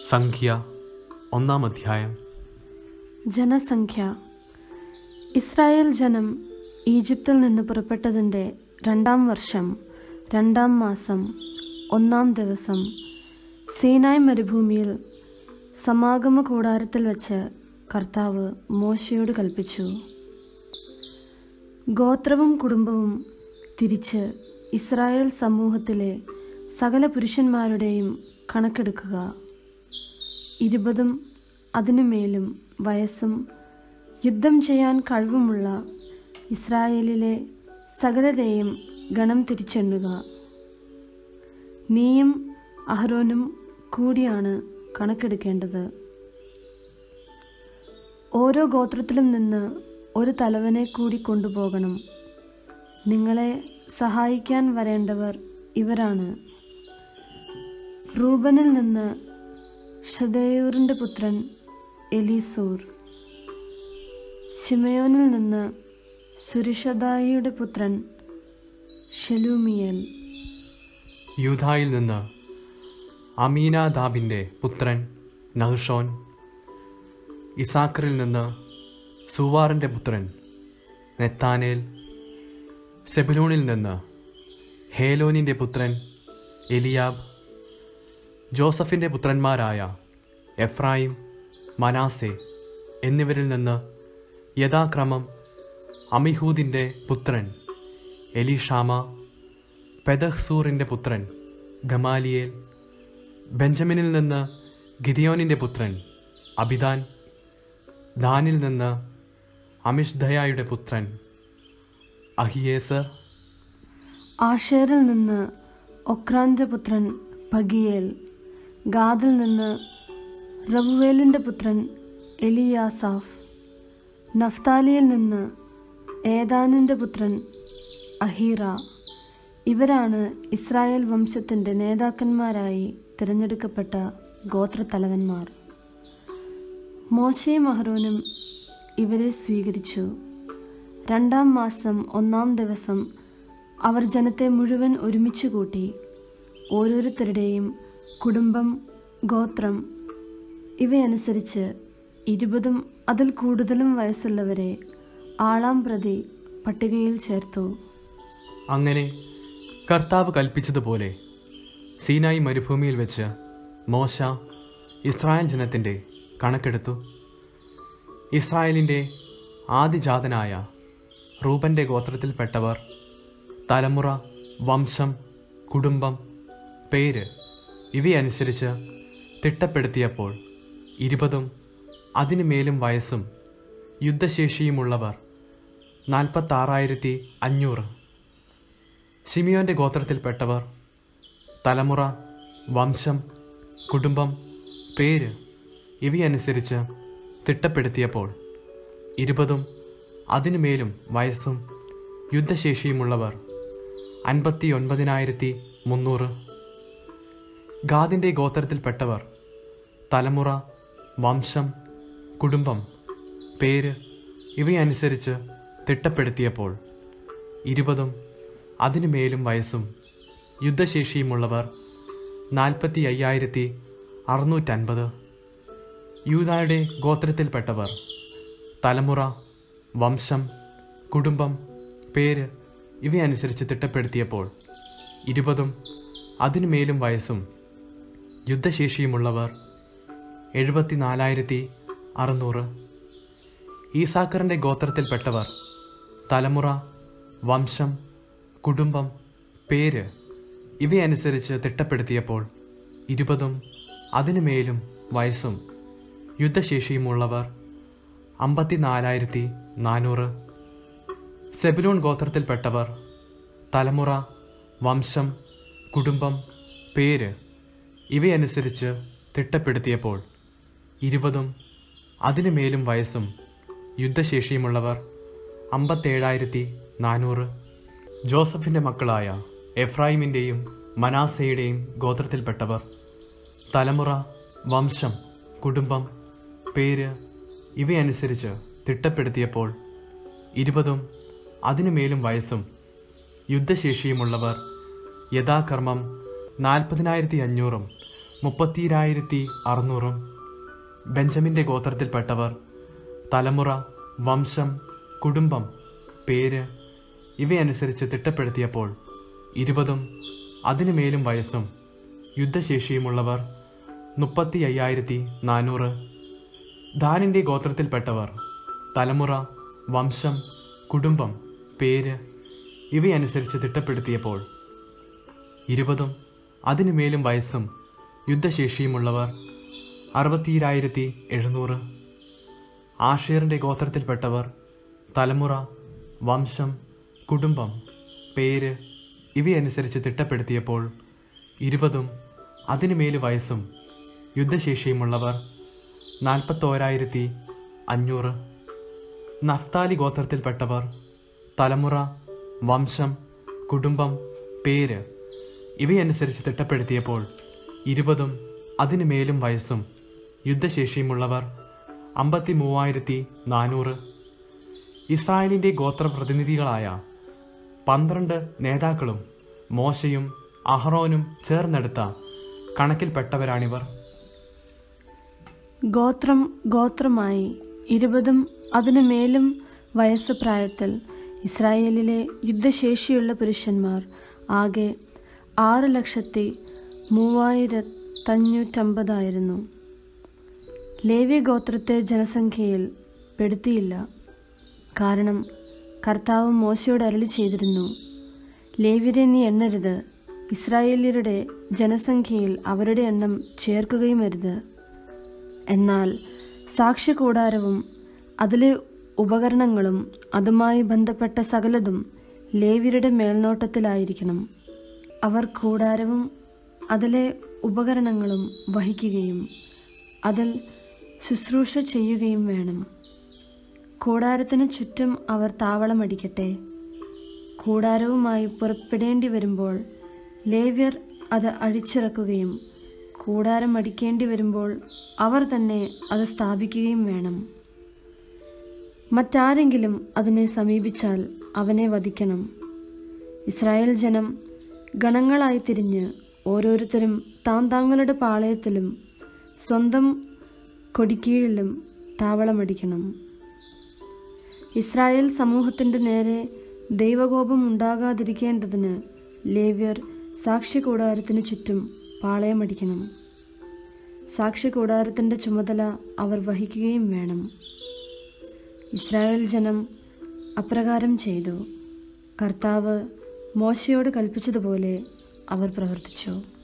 സംഖ്യ ഒന്നാം അധ്യായം ജനസംഖ്യ ഇസ്രായേൽ ജനം ഈജിപ്തിൽ നിന്ന് പുറപ്പെട്ടതിൻ്റെ രണ്ടാം വർഷം രണ്ടാം മാസം ഒന്നാം ദിവസം സീനായ് മരുഭൂമിയിൽ സമാഗമ കൂടാരത്തിൽ വച്ച് കർത്താവ് മോശയോട് കൽപ്പിച്ചു ഗോത്രവും കുടുംബവും തിരിച്ച് ഇസ്രായേൽ സമൂഹത്തിലെ സകല പുരുഷന്മാരുടെയും കണക്കെടുക്കുക ഇരുപതും അതിനുമേലും വയസ്സും യുദ്ധം ചെയ്യാൻ കഴിവുമുള്ള ഇസ്രായേലിലെ സകലരെയും ഗണം തിരിച്ചെണ്ണുക നീയും അഹ്റോനും കൂടിയാണ് കണക്കെടുക്കേണ്ടത് ഓരോ ഗോത്രത്തിലും നിന്ന് ഒരു തലവനെ കൂടി കൊണ്ടുപോകണം നിങ്ങളെ സഹായിക്കാൻ വരേണ്ടവർ ഇവരാണ് റൂബനിൽ നിന്ന് ഷദേയൂറിൻ്റെ പുത്രൻ എലീസൂർ ഷിമയോനിൽ നിന്ന് സുരിഷദായിയുടെ പുത്രൻ ഷെലൂമിയൽ യൂധായിൽ നിന്ന് അമീനാദാബിൻ്റെ പുത്രൻ നഹ്ഷോൻ ഇസാക്കറിൽ നിന്ന് സുവാറിൻ്റെ പുത്രൻ നെത്താനേൽ സെബലൂണിൽ നിന്ന് ഹേലോനിൻ്റെ പുത്രൻ എലിയാബ് ജോസഫിൻ്റെ പുത്രന്മാരായ എഫ്രായിം മനാസെ എന്നിവരിൽ നിന്ന് യഥാക്രമം അമിഹൂദിൻ്റെ പുത്രൻ എലിഷാമ പെദഹ്സൂറിൻ്റെ പുത്രൻ ഗമാലിയേൽ ബെഞ്ചമിനിൽ നിന്ന് ഗിദിയോനിൻ്റെ പുത്രൻ അബിദാൻ ദാനിൽ നിന്ന് അമിഷ്ദയായുടെ പുത്രൻ അഹിയേസർ ആഷേറിൽ നിന്ന് ഒക്രാന്റെ പുത്രൻ പഗിയേൽ ഗാദിൽ നിന്ന് റബുവേലിൻ്റെ പുത്രൻ എലിയാസാഫ് നഫ്താലിയിൽ നിന്ന് ഏതാനിൻ്റെ പുത്രൻ അഹീറ ഇവരാണ് ഇസ്രായേൽ വംശത്തിൻ്റെ നേതാക്കന്മാരായി തിരഞ്ഞെടുക്കപ്പെട്ട ഗോത്രത്തലവന്മാർ മോശയും അഹ്റോനും ഇവരെ സ്വീകരിച്ചു രണ്ടാം മാസം ഒന്നാം ദിവസം അവർ ജനത്തെ മുഴുവൻ ഒരുമിച്ച് കൂട്ടി ഓരോരുത്തരുടെയും കുടുംബം ഗോത്രം ഇവയനുസരിച്ച് ഇരുപതും അതിൽ കൂടുതലും വയസ്സുള്ളവരെ ആളാം പ്രതി പട്ടികയിൽ ചേർത്തു അങ്ങനെ കർത്താവ് കൽപ്പിച്ചതുപോലെ സീനായി മരുഭൂമിയിൽ വെച്ച് മോശ ഇസ്രായേൽ ജനത്തിൻ്റെ കണക്കെടുത്തു ഇസ്രായേലിൻ്റെ ആദിജാതനായ റൂബൻ്റെ ഗോത്രത്തിൽപ്പെട്ടവർ തലമുറ വംശം കുടുംബം പേര് ഇവയനുസരിച്ച് തിട്ടപ്പെടുത്തിയപ്പോൾ ഇരുപതും അതിനു മേലും വയസ്സും യുദ്ധശേഷിയുമുള്ളവർ നാൽപ്പത്താറായിരത്തി അഞ്ഞൂറ് ഷിമിയോൻ്റെ ഗോത്രത്തിൽപ്പെട്ടവർ തലമുറ വംശം കുടുംബം പേര് ഇവയനുസരിച്ച് തിട്ടപ്പെടുത്തിയപ്പോൾ ഇരുപതും അതിനുമേലും വയസ്സും യുദ്ധശേഷിയുമുള്ളവർ അൻപത്തി ഒൻപതിനായിരത്തി മുന്നൂറ് ഗാദിൻ്റെ ഗോത്രത്തിൽപ്പെട്ടവർ തലമുറ വംശം കുടുംബം പേര് ഇവയനുസരിച്ച് തിട്ടപ്പെടുത്തിയപ്പോൾ ഇരുപതും അതിനുമേലും വയസ്സും യുദ്ധശേഷിയുമുള്ളവർ നാൽപ്പത്തി അയ്യായിരത്തി അറുന്നൂറ്റൻപത് യൂതായുടെ ഗോത്രത്തിൽപ്പെട്ടവർ തലമുറ വംശം കുടുംബം പേര് ഇവയനുസരിച്ച് തിട്ടപ്പെടുത്തിയപ്പോൾ ഇരുപതും അതിനുമേലും വയസ്സും യുദ്ധശേഷിയുമുള്ളവർ എഴുപത്തിനാലായിരത്തി അറുന്നൂറ് ഈസാക്കറിൻ്റെ ഗോത്രത്തിൽപ്പെട്ടവർ തലമുറ വംശം കുടുംബം പേര് ഇവയനുസരിച്ച് തിട്ടപ്പെടുത്തിയപ്പോൾ ഇരുപതും അതിനുമേലും വയസ്സും യുദ്ധശേഷിയുമുള്ളവർ അമ്പത്തിനാലായിരത്തി നാനൂറ് സെബുലൂൺ ഗോത്രത്തിൽപ്പെട്ടവർ തലമുറ വംശം കുടുംബം പേര് ഇവയനുസരിച്ച് തിട്ടപ്പെടുത്തിയപ്പോൾ ഇരുപതും അതിനുമേലും വയസ്സും യുദ്ധശേഷിയുമുള്ളവർ അമ്പത്തേഴായിരത്തി നാനൂറ് ജോസഫിൻ്റെ മക്കളായ എഫ്രായിമിൻ്റെയും മനാസയുടെയും ഗോത്രത്തിൽപ്പെട്ടവർ തലമുറ വംശം കുടുംബം പേര് ഇവയനുസരിച്ച് തിട്ടപ്പെടുത്തിയപ്പോൾ ഇരുപതും അതിനുമേലും വയസ്സും യുദ്ധശേഷിയുമുള്ളവർ യഥാകർമ്മം നാൽപ്പതിനായിരത്തി അഞ്ഞൂറും മുപ്പത്തിരായിരത്തി അറുന്നൂറും ബെഞ്ചമിൻ്റെ ഗോത്രത്തിൽപ്പെട്ടവർ തലമുറ വംശം കുടുംബം പേര് ഇവയനുസരിച്ച് തിട്ടപ്പെടുത്തിയപ്പോൾ ഇരുപതും അതിനു മേലും വയസ്സും യുദ്ധശേഷിയുമുള്ളവർ മുപ്പത്തി അയ്യായിരത്തി നാനൂറ് ദാനിൻ്റെ ഗോത്രത്തിൽപ്പെട്ടവർ തലമുറ വംശം കുടുംബം പേര് ഇവയനുസരിച്ച് തിട്ടപ്പെടുത്തിയപ്പോൾ ഇരുപതും അതിനു മേലും വയസ്സും യുദ്ധശേഷിയുമുള്ളവർ അറുപത്തിരായിരത്തി എഴുന്നൂറ് ആഷേറിൻ്റെ ഗോത്രത്തിൽപ്പെട്ടവർ തലമുറ വംശം കുടുംബം പേര് ഇവയനുസരിച്ച് തിട്ടപ്പെടുത്തിയപ്പോൾ ഇരുപതും അതിനു മേല് വയസ്സും യുദ്ധശേഷിയുമുള്ളവർ നാൽപ്പത്തോരായിരത്തി അഞ്ഞൂറ് നഫ്താലി ഗോത്രത്തിൽപ്പെട്ടവർ തലമുറ വംശം കുടുംബം പേര് ഇവയനുസരിച്ച് തിട്ടപ്പെടുത്തിയപ്പോൾ ഇരുപതും അതിനു മേലും വയസ്സും യുദ്ധശേഷിയുമുള്ളവർ അമ്പത്തി മൂവായിരത്തി നാനൂറ് ഇസ്രായേലിൻ്റെ ഗോത്രപ്രതിനിധികളായ പന്ത്രണ്ട് നേതാക്കളും മോശയും അഹ്റോനും ചേർന്നെടുത്ത കണക്കിൽപ്പെട്ടവരാണിവർ ഗോത്രം ഗോത്രമായി ഇരുപതും അതിനു മേലും വയസ്സ് പ്രായത്തിൽ ഇസ്രായേലിലെ യുദ്ധശേഷിയുള്ള പുരുഷന്മാർ ആകെ ആറ് ലക്ഷത്തി മൂവായിരത്തഞ്ഞൂറ്റമ്പതായിരുന്നു ലേവ്യ ഗോത്രത്തെ ജനസംഖ്യയിൽ പെടുത്തിയില്ല കാരണം കർത്താവ് മോശയോട് അരളി ചെയ്തിരുന്നു ലേവ്യരെ നീ എണ്ണരുത് ഇസ്രായേല്യരുടെ ജനസംഖ്യയിൽ അവരുടെ എണ്ണം ചേർക്കുകയും അരുത് എന്നാൽ സാക്ഷ്യകൂടാരവും അതിലെ ഉപകരണങ്ങളും അതുമായി ബന്ധപ്പെട്ട സകലതും ലേവ്യരുടെ മേൽനോട്ടത്തിലായിരിക്കണം അവർ കൂടാരവും അതിലെ ഉപകരണങ്ങളും വഹിക്കുകയും അതിൽ ശുശ്രൂഷ ചെയ്യുകയും വേണം കൂടാരത്തിന് ചുറ്റും അവർ താവളമടിക്കട്ടെ കൂടാരവുമായി പുറപ്പെടേണ്ടി വരുമ്പോൾ ലേവ്യർ അത് അഴിച്ചിറക്കുകയും കൂടാരം അടിക്കേണ്ടി വരുമ്പോൾ അവർ തന്നെ അത് സ്ഥാപിക്കുകയും വേണം മറ്റാരെങ്കിലും അതിനെ സമീപിച്ചാൽ അവനെ വധിക്കണം ഇസ്രായേൽ ജനം ഗണങ്ങളായി തിരിഞ്ഞ് ഓരോരുത്തരും താൻ താങ്കളുടെ പാളയത്തിലും സ്വന്തം കൊടിക്കീഴിലും താവളമടിക്കണം ഇസ്രായേൽ സമൂഹത്തിൻ്റെ നേരെ ദൈവകോപം ഉണ്ടാകാതിരിക്കേണ്ടതിന് ലേവ്യർ സാക്ഷ്യകൂടാരത്തിന് ചുറ്റും പാളയമടിക്കണം സാക്ഷ്യകൂടാരത്തിൻ്റെ ചുമതല അവർ വഹിക്കുകയും വേണം ഇസ്രായേൽ ജനം അപ്രകാരം ചെയ്തു കർത്താവ് മോശയോട് കൽപ്പിച്ചതുപോലെ അവർ പ്രവർത്തിച്ചു